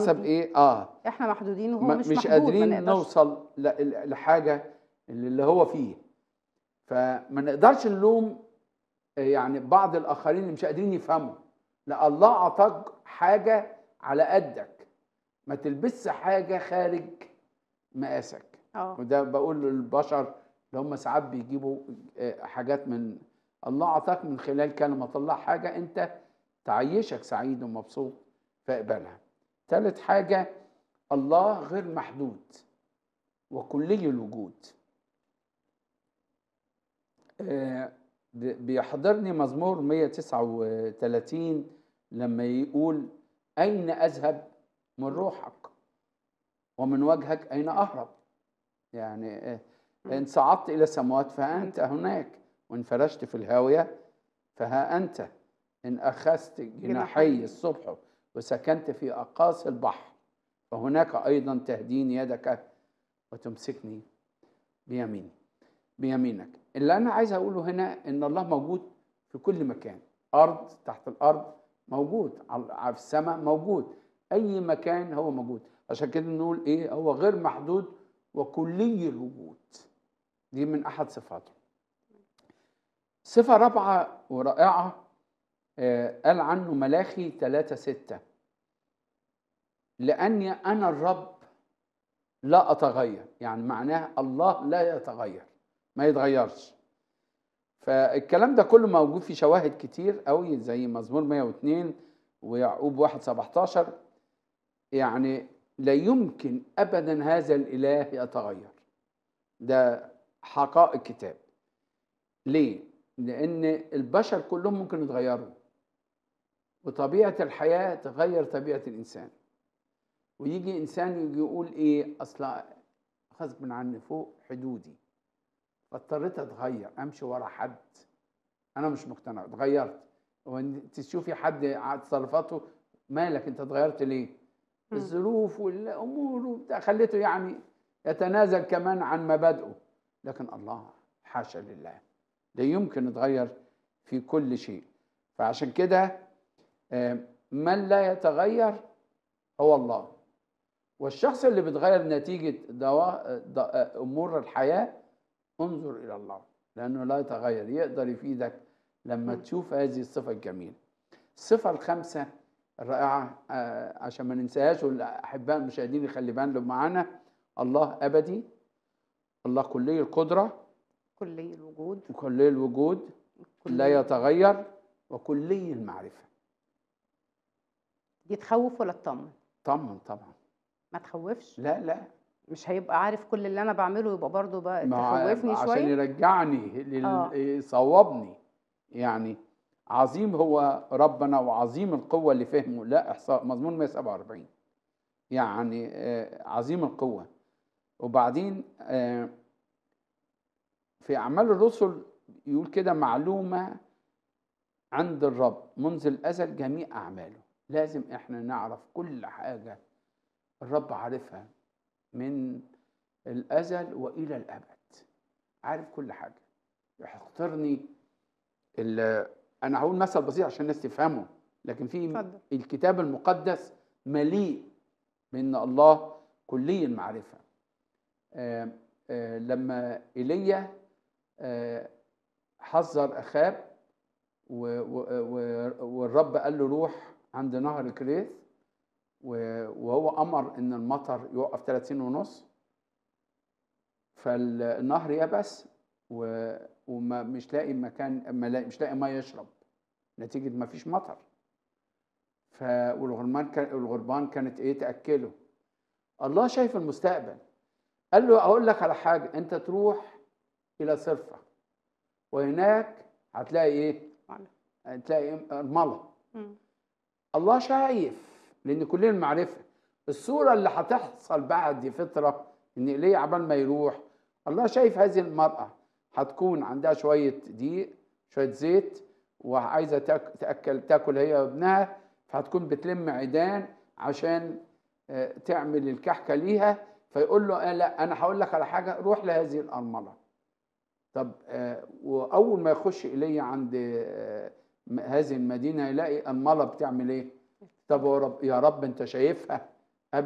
حسب محدودين. ايه اه احنا محدودين وهو ما- مش, مش محدود قادرين ما نقدرش. نوصل ل- لحاجه اللي هو فيه فما نقدرش نلوم يعني بعض الاخرين اللي مش قادرين يفهموا لا الله اعطاك حاجه على قدك ما تلبسش حاجه خارج مقاسك اه وده بقول للبشر اللي هم ساعات بيجيبوا آه، حاجات من الله اعطاك من خلال كلمه الله حاجه انت تعيشك سعيد ومبسوط فاقبلها ثالث حاجه الله غير محدود وكلي الوجود آه، ب- بيحضرني مزمور 139 لما يقول أين أذهب من روحك ومن وجهك أين أهرب يعني آه، إن صعدت إلى السماوات فأنت هناك وإن فرشت في الهاوية فها أنت إن أخذت جناحي جناحي. الصبح وسكنت في أقاصي البحر فهناك أيضا تهديني يدك وتمسكني بيميني بيمينك اللي أنا عايز أقوله هنا إن الله موجود في كل مكان أرض تحت الأرض موجود على على السماء موجود أي مكان هو موجود عشان كده نقول إيه هو غير محدود وكلي الوجود دي من أحد صفاته صفة رابعة ورائعة آه، قال عنه ملاخي ثلاثة ستة لأني أنا الرب لا أتغير يعني معناه الله لا يتغير ما يتغيرش فالكلام ده كله موجود في شواهد كتير قوي زي مزمور 102 ويعقوب 1 17 يعني لا يمكن ابدا هذا الاله يتغير ده حقائق الكتاب ليه لان البشر كلهم ممكن يتغيروا وطبيعه الحياه تغير طبيعه الانسان ويجي انسان يجي يقول ايه اصلا غصب عني فوق حدودي فاضطريت اتغير امشي ورا حد انا مش مقتنع اتغيرت وانت تشوفي حد على تصرفاته مالك انت اتغيرت ليه مم. الظروف والامور وبتاع خليته يعني يتنازل كمان عن مبادئه لكن الله حاشا لله لا يمكن يتغير في كل شيء فعشان كده آه، من لا يتغير هو الله والشخص اللي بيتغير نتيجة دواء د- أمور الحياة انظر إلى الله لأنه لا يتغير يقدر يفيدك لما مم. تشوف هذه الصفة الجميلة الصفة الخامسة الرائعة آه، عشان ما ننساهاش والأحباء المشاهدين يخلي بالهم معانا الله أبدي الله كلي القدرة كلي الوجود وكلي الوجود لا كلي يتغير وكلي المعرفة دي تخوف ولا تطمن طمن طبعا ما تخوفش لا لا مش هيبقى عارف كل اللي انا بعمله يبقى برضه بقى ما تخوفني عشان شويه يرجعني لل- آه. يصوبني يعني عظيم هو ربنا وعظيم القوة اللي فهمه لا إحصاء مضمون 147 يعني آه، عظيم القوة وبعدين آه، في أعمال الرسل يقول كده معلومة عند الرب منذ الأزل جميع أعماله لازم إحنا نعرف كل حاجة الرب عارفها من الأزل وإلى الأبد عارف كل حاجة يحترني ال- أنا هقول مثل بسيط عشان الناس تفهمه لكن في اتفضل الكتاب المقدس مليء بأن الله كلي المعرفة آه، آه، لما إيليا آه، حذر أخاب و- و- و- والرب قال له روح عند نهر كريث و- وهو أمر إن المطر يوقف 30 ونص فالنهر يبس و- وما مش لاقي مكان ما لاقي مش لاقي ما يشرب نتيجة ما فيش مطر ف والغربان كان الغربان كانت ايه تاكله الله شايف المستقبل قال له اقول لك على حاجه انت تروح الى صرفه وهناك هتلاقي ايه معلم. هتلاقي ارمله مم. الله شايف لان كلنا المعرفه الصوره اللي هتحصل بعد فتره ان ايليا عبال ما يروح الله شايف هذه المراه هتكون عندها شويه دقيق شويه زيت وعايزه تاك- تاكل تاكل هي وابنها فهتكون بتلم عيدان عشان آه، تعمل الكحكه ليها فيقول له آه لا انا هقول لك على حاجه روح لهذه الارمله طب آه، واول ما يخش ايليا عند آه، م- هذه المدينه يلاقي ارمله بتعمل ايه طب يا رب يا رب انت شايفها